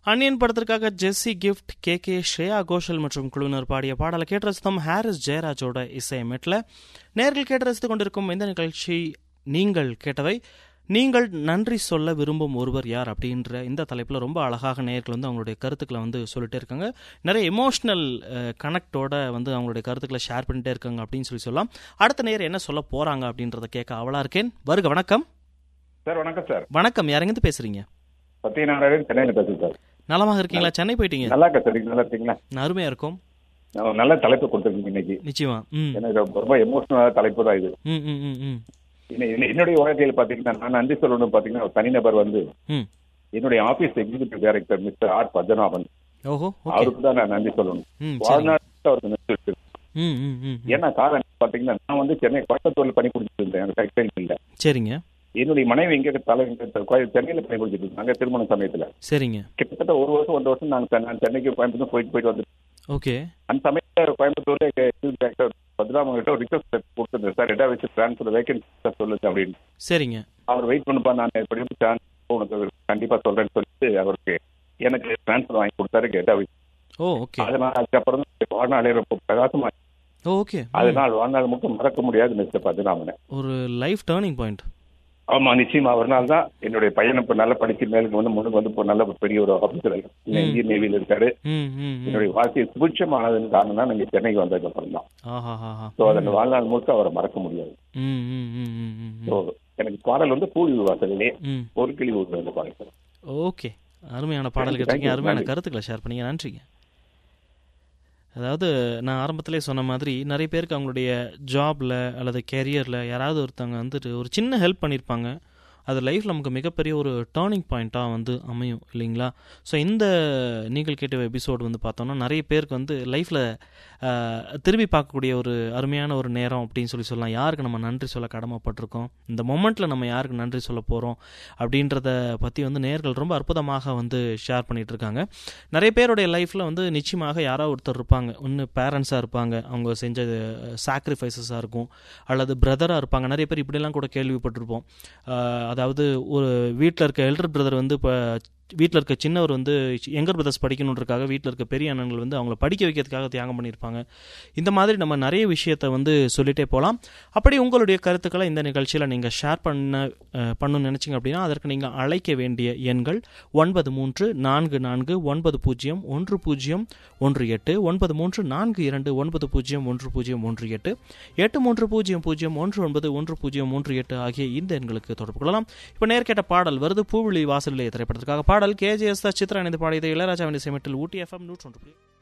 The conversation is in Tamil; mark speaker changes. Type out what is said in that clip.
Speaker 1: அன்னியன் படத்திற்காக ஜெஸ்ஸி கிஃப்ட் கே கே ஸ்ரேயா கோஷல் மற்றும் குழுவினர் பாடிய பாடலை கேட்டு ரசித்தோம் ஹாரிஸ் ஜெயராஜோட இசையமைட்டில் நேர்கள் கேட்டு ரசித்துக் கொண்டிருக்கும் இந்த நிகழ்ச்சி நீங்கள் கேட்டவை நீங்கள் நன்றி சொல்ல விரும்பும் ஒருவர் யார் அப்படின்ற இந்த தலைப்பில் ரொம்ப அழகாக நேர்கள் வந்து அவங்களுடைய கருத்துக்களை வந்து சொல்லிட்டே இருக்காங்க நிறைய எமோஷ்னல் கனெக்டோட வந்து அவங்களுடைய கருத்துக்களை ஷேர் பண்ணிட்டே இருக்காங்க அப்படின்னு சொல்லி சொல்லலாம் அடுத்த நேர் என்ன சொல்ல போறாங்க அப்படின்றத கேட்க அவளா இருக்கேன் வருக வணக்கம்
Speaker 2: சார் வணக்கம் சார்
Speaker 1: வணக்கம் யாரெங்கிருந்து பேசுறீங்க
Speaker 2: சத்யநாராயணன் சென்னையில் பேசுறேன் சார்
Speaker 1: நலமாக இருக்கீங்களா சென்னை போயிட்டீங்க
Speaker 2: நல்லா இருக்கா சார் நீங்க நல்லா இருக்கீங்களா
Speaker 1: அருமையா இருக்கும்
Speaker 2: நான் நல்ல தலைப்பு கொடுத்துருக்கீங்க இன்னைக்கு
Speaker 1: நிச்சயமா ம்
Speaker 2: எனக்கு ரொம்ப- ரொம்ப எமோஷனலான தலைப்பு தான் இது
Speaker 1: ம் ம் ம் ம்
Speaker 2: என்ன- என்ன- என்னுடைய வாழ்க்கையில் பாத்தீங்கன்னா நான் நன்றி சொல்லணும் பாத்தீங்கன்னா ஒரு தனிநபர் வந்து
Speaker 1: ம்
Speaker 2: என்னுடைய office executive director mister R Padmanabhan
Speaker 1: ஓஹோ ஓகே
Speaker 2: அவருக்கு தான் நான் நன்றி சொல்லணும்
Speaker 1: ம் சரி
Speaker 2: வாழ்நாள் அவருக்கு நன்றி சொல்லணும்.
Speaker 1: ம் ம் ம் ம்.
Speaker 2: ஏன்னா காரணம் பாத்தீங்கன்னா நான் வந்து சென்னை கோயம்புத்தூர்ல பணி புரிஞ்சுட்டு இருந்தேன் எனக்கு டெக்ஸ்டைல் இல்ல
Speaker 1: சரிங்க
Speaker 2: என்னுடைய மனைவி இங்க தலை கோய- சென்னையில பணி புரிஞ்சுட்டு இருந்தாங்க திருமண சமயத்துல
Speaker 1: சரிங்க
Speaker 2: கிட்டத்தட்ட ஒரு வருஷம் ஒன்றரை வருஷம் நாங்க சென்னை- நான் சென்னைக்கு கோயம்புத்தூர் போயிட்டு போயிட்டு வந்து
Speaker 1: ஓகே
Speaker 2: அந்த சமயத்துல கோயம்புத்தூர்ல டைரக்டர் பத்ராம கிட்ட ஒரு ரிக்வஸ்ட் கொடுத்துருந்தேன் சார் எடா வச்சு ட்ரான்ஸ்ஃபர் வேகன்சி சொல்லுங்க அப்படின்னு
Speaker 1: சரிங்க
Speaker 2: அவர் வெயிட் பண்ணுப்பா நான் எப்படி சான்ஸ் உனக்கு கண்டிப்பா சொல்றேன்னு சொல்லிட்டு அவருக்கு எனக்கு ட்ரான்ஸ்ஃபர் வாங்கி கொடுத்தாரு எடா வச்சு
Speaker 1: ஓ ஓகே
Speaker 2: அதனால அதுக்கப்புறம் தான் வாழ்நாளே ரொம்ப பிரகாசமா
Speaker 1: ஓ ஓகே
Speaker 2: அதனால் வாழ்நாள் மட்டும் மறக்க முடியாது மிஸ்டர் பத்ராமனை
Speaker 1: ஒரு லைஃப் டேர்னிங் பாயிண்ட்
Speaker 2: ஆமா நிச்சயமா ஒரு நாள் தான் என்னுடைய பையனை இப்ப நல்லா படிச்சு மேலுக்கு வந்து முன்னுக்கு வந்து இப்போ நல்ல ஒரு பெரிய ஒரு ஆபீசர் இந்தியன் நேவியில் இருக்காரு
Speaker 1: ம் ம் ம்
Speaker 2: என்னுடைய வாழ்க்கை சுபிட்சமானதுன்னு காரணம் தான் நீங்க சென்னைக்கு வந்ததுக்கு அப்புறம் தான்
Speaker 1: ஆஹா ஆஹா
Speaker 2: ஸோ அதன் வாழ்நாள் முழுக்க அவரை மறக்க முடியாது
Speaker 1: ம் ம் ம் ம் ம்
Speaker 2: ஸோ எனக்கு பாடல் வந்து பூவி வாசலே
Speaker 1: ம்
Speaker 2: ஒரு கிளி ஒரு வந்து பாடல் சார்
Speaker 1: ஓகே அருமையான பாடல்
Speaker 2: Thank you,
Speaker 1: கேட்டிருக்கீங்க
Speaker 2: thank you,
Speaker 1: அருமையான
Speaker 2: நன்றி.
Speaker 1: கருத்துக்களை ஷேர் பண்ணீங்க நன்றிங்க அதாவது நான் ஆரம்பத்திலே சொன்ன மாதிரி நிறைய பேருக்கு அவங்களுடைய ஜாப்ல அல்லது கெரியரில் யாராவது ஒருத்தவங்க வந்துட்டு ஒரு சின்ன ஹெல்ப் பண்ணியிருப்பாங்க அது லைஃப்பில் நமக்கு மிகப்பெரிய ஒரு டேர்னிங் பாயிண்ட்டாக வந்து அமையும் இல்லைங்களா ஸோ இந்த நீங்கள் கேட்ட எபிசோடு வந்து பார்த்தோம்னா நிறைய பேருக்கு வந்து லைஃப்பில் திரும்பி பார்க்கக்கூடிய ஒரு அருமையான ஒரு நேரம் அப்படின்னு சொல்லி சொல்லலாம் யாருக்கு நம்ம நன்றி சொல்ல கடமைப்பட்டிருக்கோம் இந்த மொமெண்ட்டில் நம்ம யாருக்கு நன்றி சொல்ல போகிறோம் அப்படின்றத பற்றி வந்து நேர்கள் ரொம்ப அற்புதமாக வந்து ஷேர் பண்ணிட்டு இருக்காங்க நிறைய பேருடைய லைஃப்பில் வந்து நிச்சயமாக யாராவது ஒருத்தர் இருப்பாங்க ஒன்று பேரண்ட்ஸாக இருப்பாங்க அவங்க செஞ்ச சாக்ரிஃபைசஸாக இருக்கும் அல்லது பிரதராக இருப்பாங்க நிறைய பேர் இப்படிலாம் கூட கேள்விப்பட்டிருப்போம் ஆஹ் அதாவது ஒரு வீட்டில் இருக்க எல்டர் பிரதர் வந்து இப்போ வீட்டில் இருக்க சின்னவர் வந்து யங்கர் பிரதர்ஸ் படிக்கணுன்றக்காக வீட்டில் இருக்க பெரிய அண்ணன்கள் வந்து அவங்கள படிக்க வைக்கிறதுக்காக தியாகம் பண்ணியிருப்பாங்க இந்த மாதிரி நம்ம நிறைய விஷயத்தை வந்து சொல்லிட்டே போகலாம் அப்படி உங்களுடைய கருத்துக்களை இந்த நிகழ்ச்சியில் நீங்கள் ஷேர் பண்ண அஹ், பண்ணணும்னு நினச்சிங்க அப்படின்னா அதற்கு நீங்கள் அழைக்க வேண்டிய எண்கள் ஒன்பது மூன்று நான்கு நான்கு ஒன்பது பூஜ்ஜியம் ஒன்று பூஜ்ஜியம் ஒன்று எட்டு ஒன்பது மூன்று நான்கு இரண்டு ஒன்பது பூஜ்ஜியம் ஒன்று பூஜ்ஜியம் ஒன்று எட்டு எட்டு மூன்று பூஜ்ஜியம் பூஜ்ஜியம் ஒன்று ஒன்பது ஒன்று பூஜ்ஜியம் ஒன்று எட்டு ஆகிய இந்த எண்களுக்கு தொடர்பு கொள்ளலாம் இப்போ நேர்கேட்ட பாடல் வருது பூவிழி வாசலிலே திரைப்படத்திற்காக பாடல் கேஜிஎஸ் சித்ரா இணைந்து பாடியது இளையராஜாவின் இசைமட்டில் ஊட்டி எஃப்எம் நூற்றொன்று புள்ளி